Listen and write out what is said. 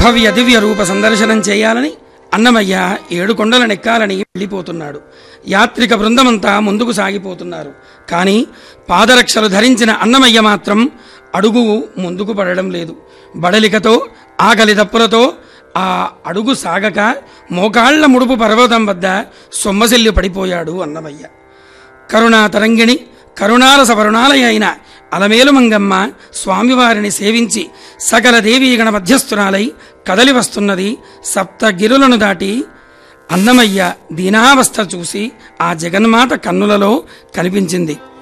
భవ్య దివ్య రూప సందర్శనం చేయాలని అన్నమయ్య ఏడు కొండలనెక్కాలని వెళ్ళిపోతున్నాడు యాత్రిక బృందమంతా ముందుకు సాగిపోతున్నారు కానీ పాదరక్షలు ధరించిన అన్నమయ్య మాత్రం అడుగు ముందుకు పడడం లేదు బడలికతో ఆకలి దప్పులతో ఆ అడుగు సాగక మోకాళ్ల ముడుపు పర్వతం వద్ద సొమ్మసిల్లి పడిపోయాడు అన్నమయ్య కరుణా తరంగిణి కరుణారస వరుణాలయ అయిన అలమేలు మంగమ్మ స్వామివారిని సేవించి సకల దేవీగణ మధ్యస్థురాలై కదలి వస్తున్నది సప్తగిరులను దాటి అన్నమయ్య దీనావస్థ చూసి ఆ జగన్మాత కన్నులలో కనిపించింది